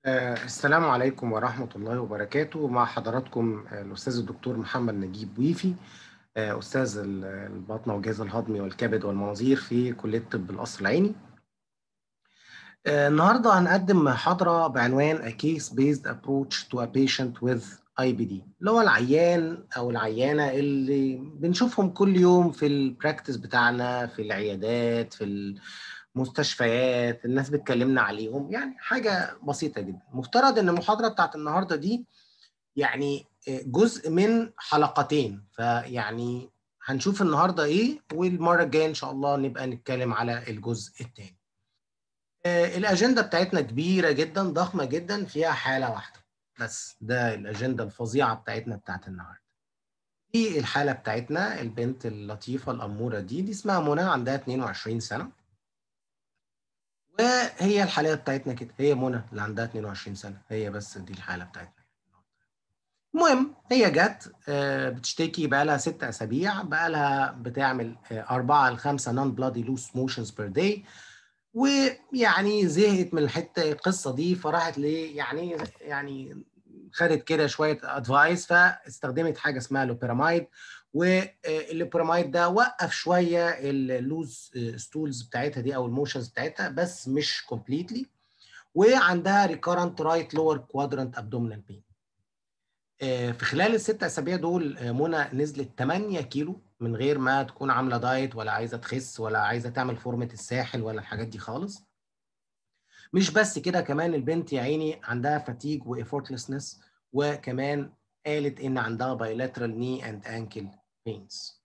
آه، السلام عليكم ورحمة الله وبركاته مع حضراتكم آه، الأستاذ الدكتور محمد نجيب ويفي آه، أستاذ ال- الباطنة والجهاز الهضمي والكبد والمناظير في كلية طب القصر العيني آه، النهاردة هنقدم محاضرة بعنوان A Case Based Approach to a Patient with IBD اللي هو العيان أو العيانة اللي بنشوفهم كل يوم في البراكتس بتاعنا في العيادات في المستشفيات الناس بتكلمنا عليهم يعني حاجة بسيطة جدا مفترض إن المحاضرة بتاعت النهاردة دي يعني جزء من حلقتين فيعني هنشوف النهاردة إيه والمرة الجاية إن شاء الله نبقى نتكلم على الجزء الثاني الأجندة بتاعتنا كبيرة جدا ضخمة جدا فيها حالة واحدة بس ده الأجندة الفظيعة بتاعتنا بتاعت النهاردة دي الحالة بتاعتنا البنت اللطيفة الأمورة دي دي اسمها منى عندها 22 سنة وهي الحالة بتاعتنا كده هي منى اللي عندها 22 سنة هي بس دي الحالة بتاعتنا المهم هي جت آه، بتشتكي بقى لها ست أسابيع بقى لها بتعمل آه، أربعة لخمسة نون بلادي لوس موشنز بير داي ويعني زهقت من الحته القصه دي فراحت ليه يعني يعني خدت كده شويه ادفايس فاستخدمت حاجه اسمها لوبيراميد واللوبيراميد ده وقف شويه اللوز ستولز بتاعتها دي او الموشنز بتاعتها بس مش كومبليتلي وعندها ريكارنت رايت لور كوادرنت ابدومينال بين في خلال الست اسابيع دول آه، منى نزلت 8 كيلو من غير ما تكون عامله دايت ولا عايزه تخس ولا عايزه تعمل فورمه الساحل ولا الحاجات دي خالص مش بس كده كمان البنت يا عيني عندها فاتيج وافورتلسنس وكمان قالت ان عندها بايلاترال ني اند انكل بينز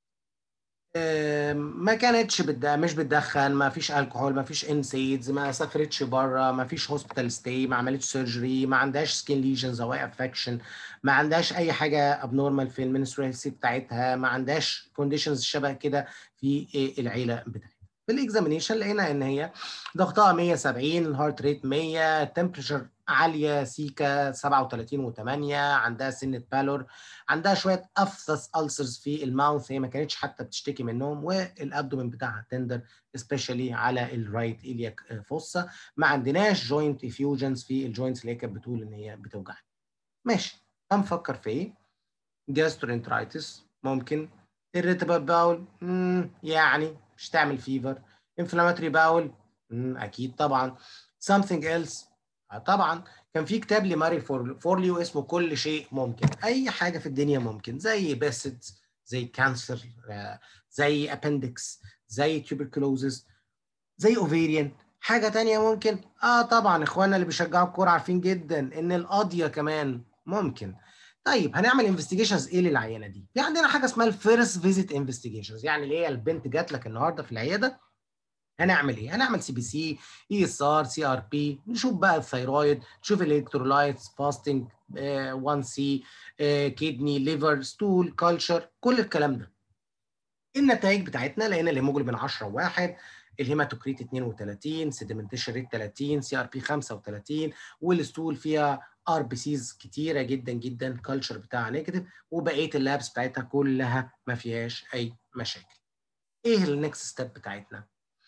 ما كانتش بتد... مش بتدخن ما فيش الكحول ما فيش انسيدز ما سافرتش بره ما فيش هوسبيتال ستي ما عملتش سيرجري ما عندهاش سكين ليجنز او افكشن ما عندهاش اي حاجه ابنورمال في المنسترال بتاعتها ما عندهاش كونديشنز شبه كده في العيله بتاعتها في الاكزامينيشن لقينا ان هي ضغطها 170 الهارت ريت 100 التمبريتشر عاليه سيكا 37 و8 عندها سنه بالور عندها شويه افثس السرز في الماوث هي ما كانتش حتى بتشتكي منهم والابدومين بتاعها تندر سبيشالي على الرايت الياك فوسا ما عندناش جوينت افيوجنز في الجوينتس اللي هي كانت بتقول ان هي بتوجعني ماشي هنفكر في ايه جاسترونترايتس ممكن irritable باول يعني مش تعمل فيفر inflammatory باول اكيد طبعا something else آه طبعا كان في كتاب لماري فور- فورليو اسمه كل شيء ممكن اي حاجه في الدنيا ممكن زي بيسيدز زي كانسر زي ابندكس زي تيوبركلوزس زي اوفيريان حاجه تانية ممكن اه طبعا اخواننا اللي بيشجعوا الكوره عارفين جدا ان القضيه كمان ممكن طيب هنعمل انفستيجيشنز ايه للعينه دي؟ في عندنا حاجه اسمها الفيرست فيزيت انفستيجيشنز يعني اللي هي البنت جات لك النهارده في العياده هنعمل ايه؟ هنعمل سي بي سي اي اس ار سي ار بي نشوف بقى الثيرويد نشوف الالكترولايتس فاستنج 1 سي كيدني ليفر ستول كلتشر كل الكلام ده النتائج بتاعتنا لقينا الهيموجلوبين 10 واحد الهيماتوكريت 32 سيدمنتيشن ريت 30 سي ار بي 35 والستول فيها ار بي سيز كتيره جدا جدا الكالتشر بتاعها نيجاتيف وبقيه اللابس بتاعتها كلها ما فيهاش اي مشاكل. ايه النكست ستيب بتاعتنا؟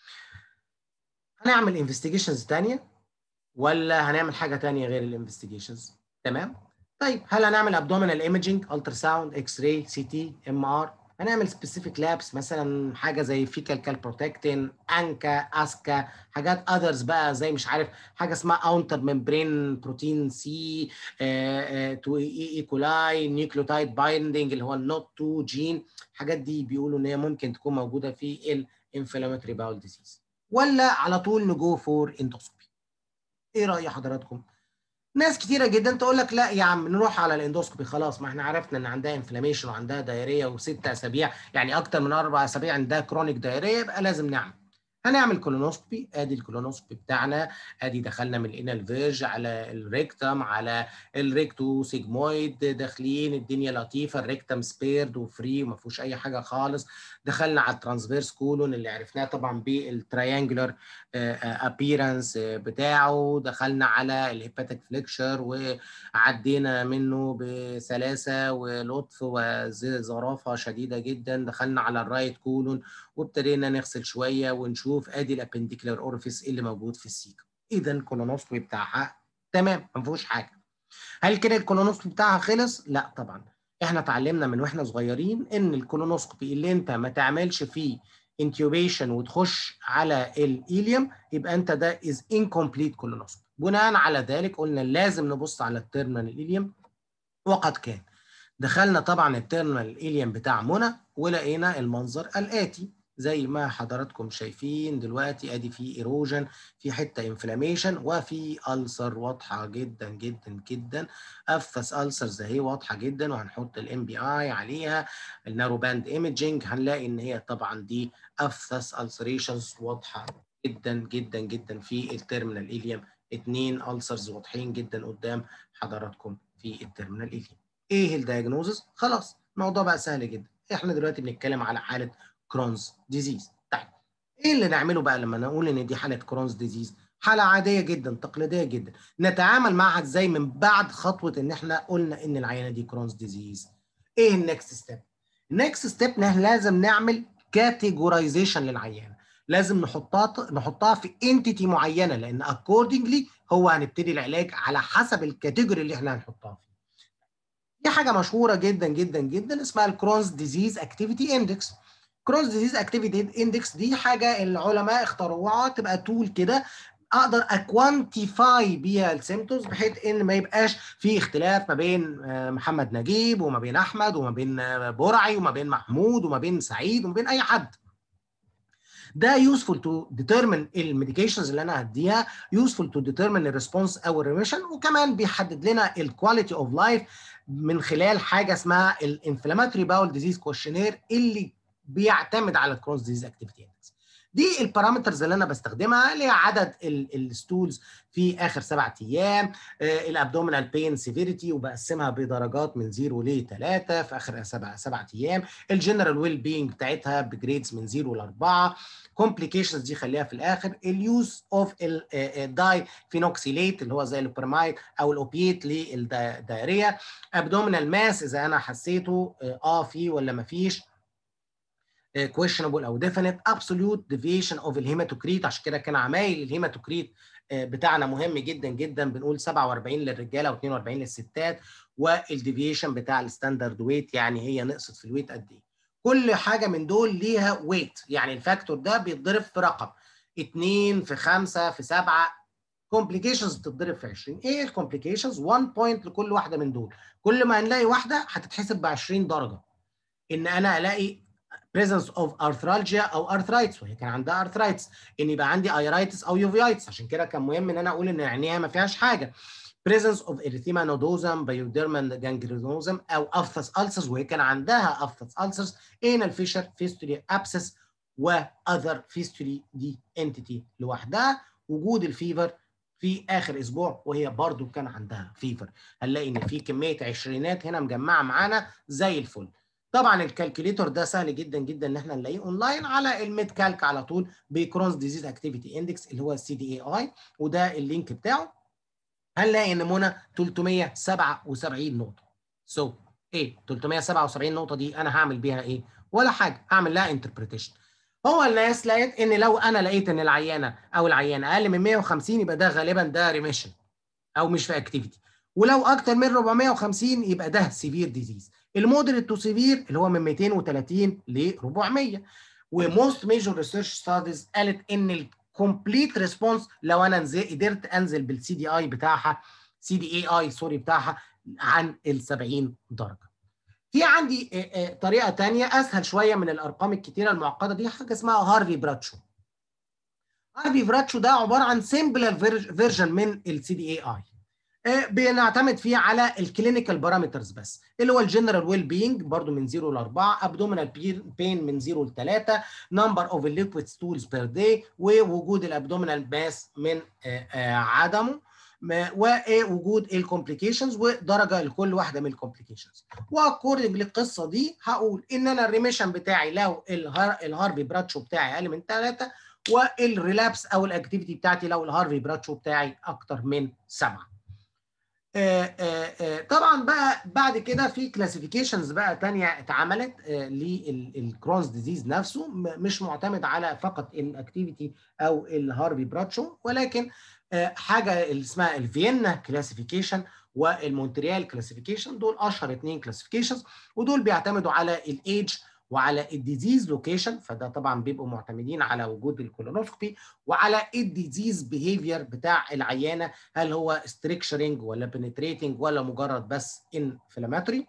هنعمل انفستيجيشنز تانية ولا هنعمل حاجه تانية غير الانفستيجيشنز؟ تمام؟ طيب هل هنعمل ابدومينال ايمجنج الترا ساوند اكس راي سي تي ام ار هنعمل سبيسيفيك لابس مثلا حاجه زي فيكال كال بروتكتين انكا اسكا حاجات اذرز بقى زي مش عارف حاجه اسمها اونتر ممبرين بروتين سي تو اي كولاي نيوكليوتايد بايندنج اللي هو النوت 2 جين الحاجات دي بيقولوا ان هي ممكن تكون موجوده في الانفلاماتوري باول ديزيز ولا على طول نجو فور اندوسكوبي ايه راي حضراتكم ناس كتيرة جدا تقول لك لا يا عم نروح على الاندوسكوبي خلاص ما احنا عرفنا ان عندها انفلاميشن وعندها دايريه وست اسابيع يعني اكتر من اربع اسابيع عندها كرونيك دايريه يبقى لازم نعمل هنعمل كولونوسكوبي ادي الكولونوسكوبي بتاعنا ادي دخلنا من الانال فيرج على الريكتم على الريكتو سيجمويد داخلين الدنيا لطيفه الريكتم سبيرد وفري وما فيهوش اي حاجه خالص دخلنا على الترانسفيرس كولون اللي عرفناه طبعا بالتريانجلر ابييرنس بتاعه دخلنا على الهيباتيك فليكشر وعدينا منه بسلاسه ولطف وظرافه شديده جدا دخلنا على الرايت كولون وابتدينا نغسل شويه ونشوف ادي الابنديكولار اورفيس اللي موجود في السيكا اذا الكولونوسكوبي بتاعها تمام ما فيهوش حاجه هل كده الكولونوسكوبي بتاعها خلص لا طبعا احنا اتعلمنا من واحنا صغيرين ان الكولونوسكوبي اللي انت ما تعملش فيه انتيوبيشن وتخش على الايليوم يبقى انت ده از انكمبليت كولونوسكوبي بناء على ذلك قلنا لازم نبص على التيرمينال الايليوم وقد كان دخلنا طبعا التيرمينال الايليوم بتاع منى ولقينا المنظر الاتي زي ما حضراتكم شايفين دلوقتي ادي في ايروجن في حته انفلاميشن وفي ألسر واضحه جدا جدا جدا افثس ألسرز اهي واضحه جدا وهنحط الام بي اي عليها النارو باند ايمجنج هنلاقي ان هي طبعا دي افثس ألسريشنز واضحه جدا جدا جدا في التيرمينال ايليوم اثنين ألسرز واضحين جدا قدام حضراتكم في التيرمينال ايليوم ايه الدايجنوزس خلاص الموضوع بقى سهل جدا احنا دلوقتي بنتكلم على حاله كرونز ديزيز طيب ايه اللي نعمله بقى لما نقول ان دي حاله كرونز ديزيز حاله عاديه جدا تقليديه جدا نتعامل معها ازاي من بعد خطوه ان احنا قلنا ان العينه دي كرونز ديزيز ايه النكست ستيب النكست ستيب لازم نعمل كاتيجورايزيشن للعيانه لازم نحطها نحطها في انتيتي معينه لان اكوردنجلي هو هنبتدي العلاج على حسب الكاتيجوري اللي احنا هنحطها فيه دي حاجه مشهوره جدا جدا جدا اسمها الكرونز ديزيز اكتيفيتي اندكس كروس ديزيز اكتيفيتي اندكس دي حاجه العلماء اخترعوها تبقى تول كده اقدر اكوانتيفاي بيها السيمتومز بحيث ان ما يبقاش في اختلاف ما بين محمد نجيب وما بين احمد وما بين برعي وما بين محمود وما بين سعيد وما بين اي حد ده يوسفول تو ديترمين الميديكيشنز اللي انا هديها يوسفول تو ديترمين الريسبونس او الريميشن وكمان بيحدد لنا الكواليتي اوف لايف من خلال حاجه اسمها الانفلاماتوري باول ديزيز كويشنير اللي بيعتمد على الكرونز ديزيز اكتيفيتي اندكس دي البارامترز اللي انا بستخدمها اللي هي عدد الستولز في اخر سبع ايام آه الابدومينال بين سيفيريتي وبقسمها بدرجات من 0 ل 3 في اخر سبع سبع ايام الجنرال ويل بينج بتاعتها بجريدز من 0 ل 4 كومبليكيشنز دي خليها في الاخر اليوز اوف الداي فينوكسيليت اللي هو زي البرمايد او الاوبيت للدايريا ابدومينال ماس اذا انا حسيته اه في ولا ما فيش questionable او definite absolute deviation of الهيماتوكريت عشان كده كان عمايل الهيماتوكريت بتاعنا مهم جدا جدا بنقول 47 للرجاله و42 للستات والديفيشن بتاع الستاندرد ويت يعني هي نقصت في الويت قد ايه كل حاجه من دول ليها ويت يعني الفاكتور ده بيتضرب في رقم 2 في 5 في 7 كومبليكيشنز بتتضرب في 20 ايه الكومبليكيشنز 1 بوينت لكل واحده من دول كل ما نلاقي واحده هتتحسب ب 20 درجه ان انا الاقي presence of arthralgia او arthritis وهي كان عندها arthritis ان يبقى عندي ايرايتس او يوفيايتس عشان كده كان مهم ان انا اقول ان عينيها ما فيهاش حاجه presence of erythema nodosum biodermal gangrenosum او aphthous ulcers وهي كان عندها aphthous ulcers anal fissure fistula abscess و other fistula دي entity لوحدها وجود الفيفر في اخر اسبوع وهي برضو كان عندها فيفر هنلاقي ان في كميه عشرينات هنا مجمعه معانا زي الفل طبعا الكالكوليتور ده سهل جدا جدا ان احنا نلاقيه اونلاين على الميد كالك على طول بكرونز ديزيز اكتيفيتي اندكس اللي هو السي دي اي اي وده اللينك بتاعه هنلاقي ان منى 377 نقطه سو so, ايه 377 نقطه دي انا هعمل بيها ايه ولا حاجه هعمل لها انتربريتيشن هو الناس لقيت ان لو انا لقيت ان العيانه او العيان اقل من 150 يبقى ده غالبا ده ريميشن او مش في اكتيفيتي ولو اكتر من 450 يبقى ده سيفير ديزيز المودريت تو سيفير اللي هو من 230 ل 400 وموست ميجور ريسيرش ستاديز قالت ان الكومبليت ريسبونس لو انا نزل قدرت انزل بالسي دي اي بتاعها سي دي اي اي سوري بتاعها عن ال 70 درجه. في عندي طريقه ثانيه اسهل شويه من الارقام الكتيره المعقده دي حاجه اسمها هارفي براتشو. هارفي براتشو ده عباره عن سيمبل فيرجن من السي دي اي اي. بنعتمد فيه على الكلينيكال بارامترز بس اللي هو الجنرال ويل بينج برضو من 0 ل 4 ابدومينال بين من 0 ل 3 نمبر اوف الليكويد ستولز بير داي ووجود الابدومينال ماس من عدمه ووجود الكومبليكيشنز ودرجه لكل واحده من الكومبليكيشنز واكوردنج للقصه دي هقول ان انا الريميشن بتاعي لو الهارفي براتشو بتاعي اقل من 3 والريلابس او الاكتيفيتي بتاعتي لو الهارفي براتشو بتاعي اكتر من 7 آه، آه، آه، طبعا بقى بعد كده في كلاسيفيكيشنز بقى تانية اتعملت للكرونز ديزيز نفسه م- مش معتمد على فقط الاكتيفيتي او الهارفي براتشو ولكن آه، حاجه اللي اسمها الفيينا كلاسيفيكيشن والمونتريال كلاسيفيكيشن دول اشهر اثنين كلاسيفيكيشنز ودول بيعتمدوا على الايدج وعلى الديزيز لوكيشن فده طبعا بيبقوا معتمدين على وجود الكولونوسكوبي وعلى الديزيز بيهيفير بتاع العيانه هل هو ستريكشرنج ولا بنتريتنج ولا مجرد بس انفلاماتوري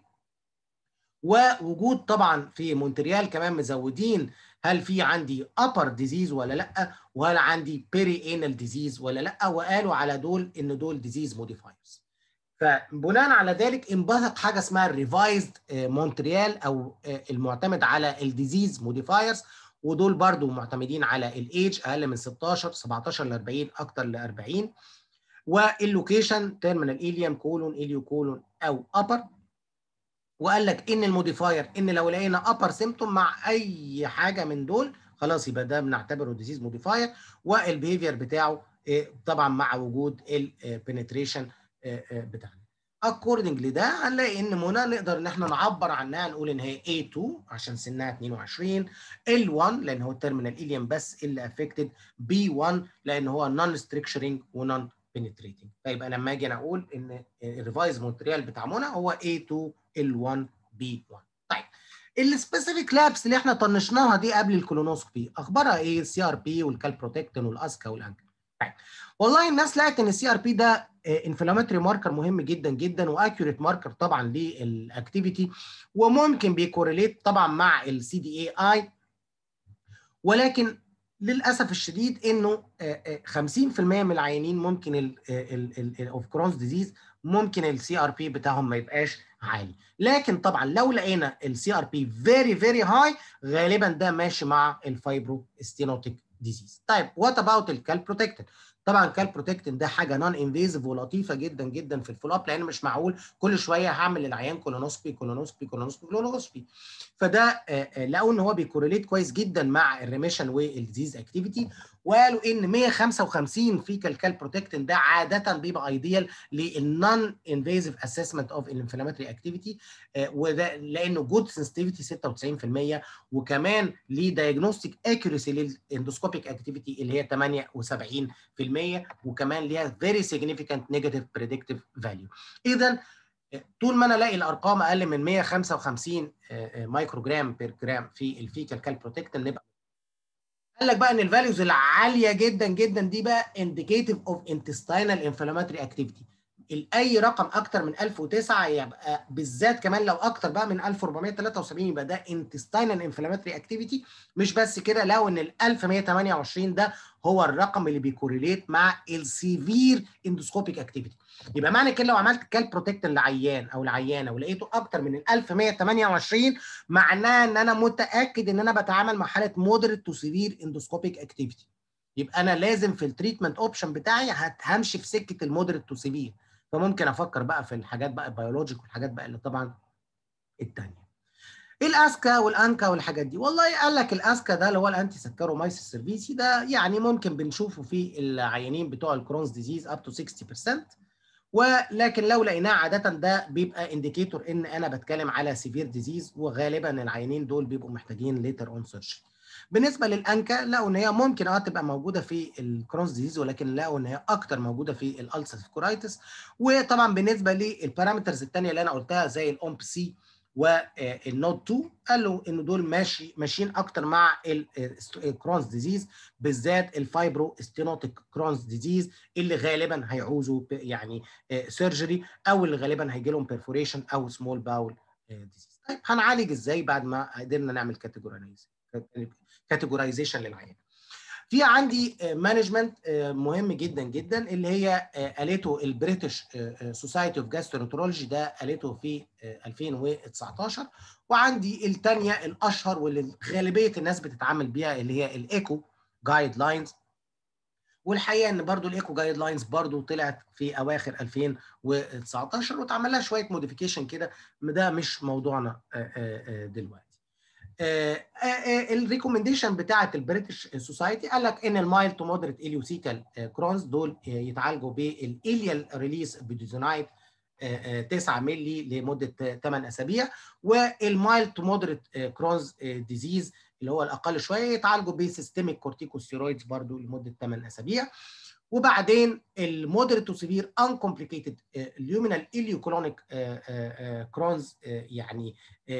ووجود طبعا في مونتريال كمان مزودين هل في عندي upper disease ولا لا وهل عندي perianal disease ولا لا وقالوا على دول ان دول disease modifiers فبناء على ذلك انبثق حاجه اسمها الريفايزد مونتريال او آه، المعتمد على الديزيز موديفايرز ودول برضو معتمدين على الايج اقل من 16 17 ل 40 اكتر ل 40 واللوكيشن تيرمينال اليم كولون اليو كولون او ابر وقال لك ان الموديفاير ان لو لقينا ابر سيمتوم مع اي حاجه من دول خلاص يبقى ده بنعتبره ديزيز موديفاير والبيهيفير بتاعه آه، طبعا مع وجود البنتريشن بتاعنا اكوردنج لده هنلاقي ان منى نقدر ان احنا نعبر عنها نقول ان هي A2 عشان سنها 22 L1 لان هو التيرمينال اليم بس اللي افكتد B1 لان هو نون ستريكشرنج ونون بنتريتنج فيبقى لما اجي انا اقول ان الريفايز مونتريال بتاع منى هو A2 L1 B1 طيب السبيسيفيك لابس اللي احنا طنشناها دي قبل الكولونوسكوبي اخبارها ايه السي ار بي والكالبروتكتين والاسكا والانكل طيب والله الناس لقت ان السي ار بي ده انفلاماتوري ماركر مهم جدا جدا واكيوريت ماركر طبعا للاكتيفيتي وممكن بيكوريليت طبعا مع السي دي اي اي ولكن للاسف الشديد انه آه، آه، 50% من العيانين ممكن الاوف كرونز ديزيز ممكن السي ار بي بتاعهم ما يبقاش عالي لكن طبعا لو لقينا السي ار بي فيري فيري هاي غالبا ده ماشي مع الفايبرو ستينوتيك ديزيز طيب وات اباوت الكالبروتكتين طبعا الكالبروتكتين ده حاجه نون انفيزيف ولطيفه جدا جدا في الفول اب لان مش معقول كل شويه هعمل للعيان كولونوسكوبي كولونوسكوبي كولونوسكوبي كولونوسكوبي فده آه، آه، لقوا ان هو بيكوريليت كويس جدا مع الريميشن والديزيز اكتيفيتي وقالوا ان 155 فيكال كالبروتكتين ده عاده بيبقى ايديال للنون انفيزيف اسسمنت اوف الانفلاماتوري اكتيفيتي وده لانه جود سنسيتيفيتي 96% وكمان ليه دايجنوستيك اكيورسي للاندوسكوبيك اكتيفيتي اللي هي 78% وكمان ليها فيري سيجنيفيكانت نيجاتيف بريدكتيف فاليو اذا طول ما انا الاقي الارقام اقل من 155 مايكرو جرام بير جرام في الفيكال كالبروتكتين نبقى قال لك بقى ان الفاليوز العاليه جدا جدا دي بقى indicative of intestinal inflammatory activity اي رقم اكتر من 1009 يبقى بالذات كمان لو اكتر بقى من 1473 يبقى ده intestinal inflammatory activity مش بس كده لو ان ال 1128 ده هو الرقم اللي بيكوريليت مع السيفير اندوسكوبيك اكتيفيتي يبقى معنى كده لو عملت كال بروتكتن لعيان او العيانه ولقيته اكتر من ال 1128 معناه ان انا متاكد ان انا بتعامل مع حاله مودريت تو سيفير اندوسكوبيك اكتيفيتي يبقى انا لازم في التريتمنت اوبشن بتاعي همشي في سكه المودريت تو سيفير فممكن افكر بقى في الحاجات بقى البيولوجيك والحاجات بقى اللي طبعا الثانيه الاسكا والانكا والحاجات دي والله قال لك الاسكا ده اللي هو الانتي سكرومايسيس سيرفيسي ده يعني ممكن بنشوفه في العيانين بتوع الكرونز ديزيز اب تو 60% ولكن لو لقيناه عاده ده بيبقى انديكيتور ان انا بتكلم على سيفير ديزيز وغالبا العيانين دول بيبقوا محتاجين ليتر اون سيرجري بالنسبه للانكا لقوا ان هي ممكن اه تبقى موجوده في الكرونز ديزيز ولكن لقوا ان هي اكتر موجوده في الالسرز كورايتس وطبعا بالنسبه للبارامترز الثانيه اللي انا قلتها زي الاومب سي والنود 2 قالوا ان دول ماشي ماشيين اكتر مع الكرونز ديزيز بالذات الفايبرو ستينوتيك كرونز ديزيز اللي غالبا هيعوزوا يعني سيرجري او اللي غالبا هيجي لهم بيرفوريشن او سمول باول ديزيز طيب هنعالج ازاي بعد ما قدرنا نعمل كاتيجورايزيشن للعيان في عندي مانجمنت مهم جدا جدا اللي هي قالته البريتش سوسايتي اوف جاسترونترولوجي ده قالته في 2019 وعندي الثانيه الاشهر واللي غالبيه الناس بتتعامل بيها اللي هي الايكو جايد لاينز والحقيقه ان برضو الايكو جايد لاينز برضو طلعت في اواخر 2019 واتعمل لها شويه موديفيكيشن كده ده مش موضوعنا دلوقتي الريكومنديشن بتاعه البريتش سوسايتي قال لك ان المايل تو مودريت اليوسيكال كرونز دول يتعالجوا بالاليال ريليس بديزونايت 9 مللي لمده 8 اسابيع والمايلد تو مودريت كرونز ديزيز اللي هو الاقل شويه يتعالجوا بسيستميك كورتيكوستيرويدز برضو لمده 8 اسابيع وبعدين المودريت تو سيفير انكومبليكيتد اليومينال اليوكولونيك كرونز يعني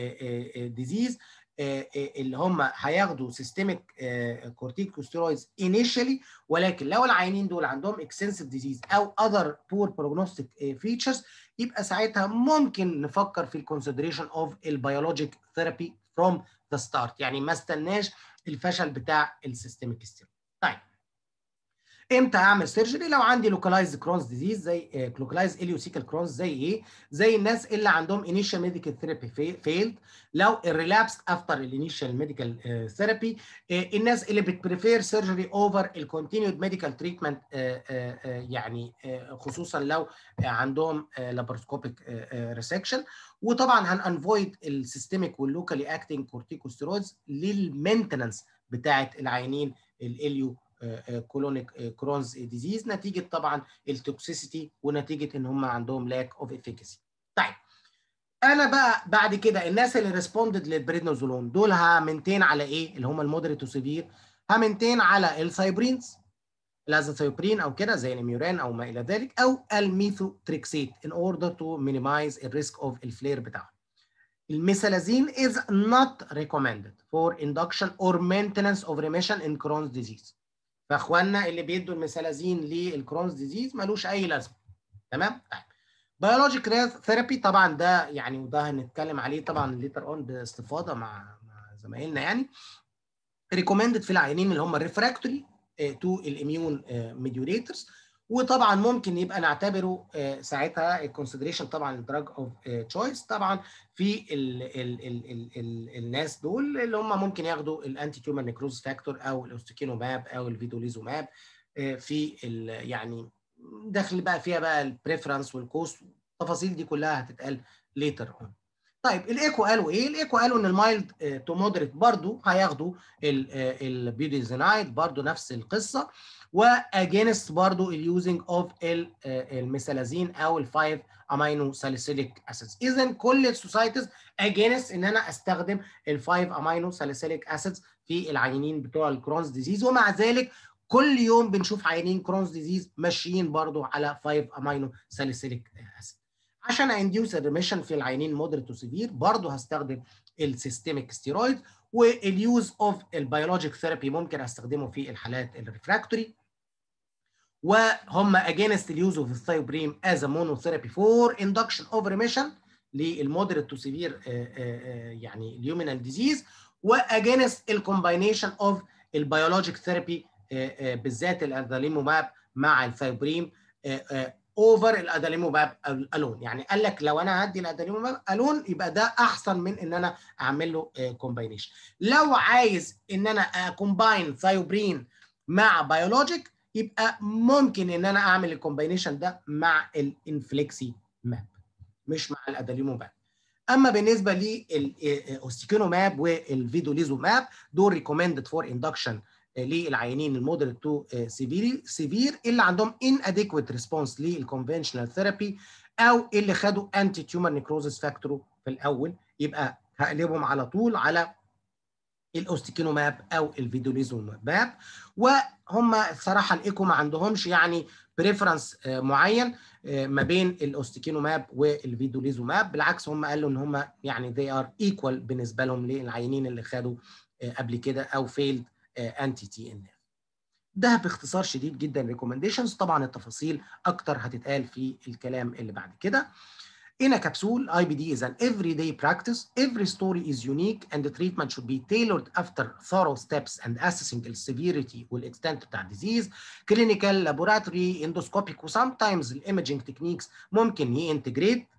ديزيز اللي هم هياخدوا سيستميك كورتيكوستيرويدز انيشالي ولكن لو العيانين دول عندهم اكستنسيف ديزيز او اذر بور بروجنوستيك فيتشرز يبقى ساعتها ممكن نفكر في الكونسيدريشن اوف البيولوجيك ثيرابي فروم ذا ستارت يعني ما استناش الفشل بتاع السيستميك ستيرويد طيب امتى اعمل سيرجري لو عندي لوكالايز كرونز ديزيز زي لوكالايز اليوسيكال كرونز زي ايه زي الناس اللي عندهم انيشال ميديكال ثيرابي فيلد لو الريلابس افتر الانيشال ميديكال ثيرابي الناس اللي بتبريفير سيرجري اوفر الكونتينيود ميديكال تريتمنت يعني خصوصا لو عندهم لاباروسكوبيك ريسكشن وطبعا هنانفويد السيستميك واللوكالي اكتنج كورتيكوستيرويدز للمينتننس بتاعه العيانين الاليو كولونيك كرونز ديزيز نتيجه طبعا التوكسيسيتي ونتيجه ان هم عندهم لاك اوف افيكاسي. طيب انا بقى بعد كده الناس اللي ريسبوندد للبريدنوزولون دول همنتين على ايه اللي هم المودريت وسيفير همنتين على السايبرينز الازاثيوبرين او كده زي الاميوران او ما الى ذلك او الميثوتريكسيت in order to minimize the risk of الفلير بتاعهم. الميثالازين is not recommended for induction or maintenance of remission in Crohn's disease. فاخواننا اللي بيدوا الميثالازين للكرونز ديزيز ملوش اي لازمه تمام طيب بيولوجيك ثيرابي طبعا ده يعني وده هنتكلم عليه طبعا ليتر اون باستفاضه مع مع زمايلنا يعني ريكومندد في العيانين اللي هم الريفراكتوري تو الاميون ميديوليترز وطبعا ممكن يبقى نعتبره ساعتها الكونسيدريشن طبعا الدراج اوف تشويس طبعا في ال ال ال ال ال الناس دول اللي هم ممكن ياخدوا الانتي تيومر نيكروز فاكتور او الاوستيكينوماب او الفيدوليزوماب في يعني داخل بقى فيها بقى البريفرنس والكوست التفاصيل دي كلها هتتقال ليتر اون طيب الايكو قالوا ايه؟ الايكو قالوا ان المايلد تو مودريت برضو هياخدوا البيوديزينايد برضو نفس القصه واجينست برضو اليوزنج اوف الميثالازين او الفايف امينو ساليسيليك اسيدز اذا كل السوسايتيز اجينست ان انا استخدم الفايف امينو ساليسيليك اسيدز في العيانين بتوع الكرونز ديزيز ومع ذلك كل يوم بنشوف عيانين كرونز ديزيز ماشيين برضو على 5 امينو ساليسيليك اسيد عشان انديوس الريميشن في العيانين مودريت وسيفير برضو هستخدم السيستميك ستيرويد واليوز اوف البيولوجيك ثيرابي ممكن استخدمه في الحالات الريفراكتوري وهم اجينست اليوز اوف الثايوبريم از مونوثيرابي فور اندكشن اوف ريميشن للمودريت تو سيفير يعني اليومينال ديزيز واجينست الكومباينيشن اوف البيولوجيك ثيرابي بالذات الاداليموماب مع الثايوبريم اوفر الاداليموماب الون يعني قال لك لو انا هدي الاداليموماب الون يبقى ده احسن من ان انا اعمل له كومباينيشن لو عايز ان انا اكومباين ثايوبرين مع بيولوجيك يبقى ممكن ان انا اعمل الكومباينيشن ده مع الانفليكسي ماب مش مع الاداليموماب اما بالنسبه للاوستيكينوماب والفيدوليزوماب دول ريكومندد فور اندكشن للعيانين المودريت تو سيفير سيفير اللي عندهم ان اديكويت ريسبونس للكونفنشنال ثيرابي او اللي خدوا انتي تيومر نيكروزس فاكتور في الاول يبقى هقلبهم على طول على الاوستيكينوماب او الفيدوليزوماب وهم الصراحه الايكو ما عندهمش يعني بريفرنس معين ما بين الاوستيكينوماب والفيدوليزوماب بالعكس هم قالوا ان هم يعني they are equal بالنسبه لهم للعيانين اللي خدوا قبل كده او فيلد انتي تي ان اف ده باختصار شديد جدا ريكومنديشنز طبعا التفاصيل اكتر هتتقال في الكلام اللي بعد كده In a capsule, IBD is an everyday practice. Every story is unique and the treatment should be tailored after thorough steps and assessing the severity والextent بتاع disease. Clinical, laboratory, endoscopic و sometimes imaging techniques ممكن يintegrate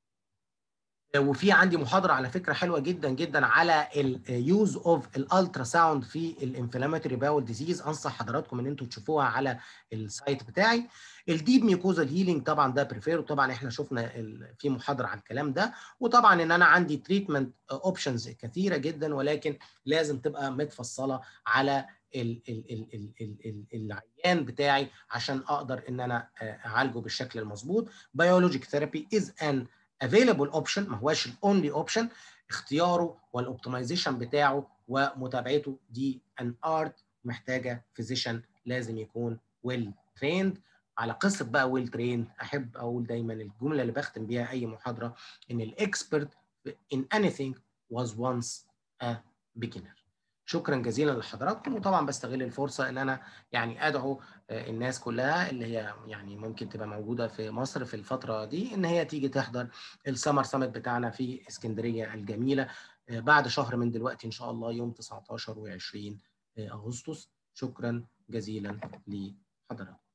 وفي عندي محاضره على فكره حلوه جدا جدا على اليوز اوف الالترا ساوند في الانفلاماتوري باول ديزيز انصح حضراتكم ان انتم تشوفوها على السايت بتاعي الديب ميوكوزال هيلينج طبعا ده بريفير وطبعا احنا شفنا في محاضره عن الكلام ده وطبعا ان انا عندي تريتمنت اوبشنز كثيره جدا ولكن لازم تبقى متفصله على ال ال ال ال ال ال العيان بتاعي عشان اقدر ان انا اعالجه بالشكل المظبوط biologic therapy is an available option ما هواش الاونلي اوبشن اختياره والاوبتمايزيشن بتاعه ومتابعته دي ان ارت محتاجه فيزيشن لازم يكون ويل well trained على قصه بقى ويل ترين احب اقول دايما الجمله اللي بختم بيها اي محاضره ان الاكسبرت in anything was once a beginner شكرا جزيلا لحضراتكم وطبعا بستغل الفرصه ان انا يعني ادعو الناس كلها اللي هي يعني ممكن تبقى موجوده في مصر في الفتره دي ان هي تيجي تحضر السمر سمت بتاعنا في اسكندريه الجميله بعد شهر من دلوقتي ان شاء الله يوم 19 و20 اغسطس شكرا جزيلا لحضراتكم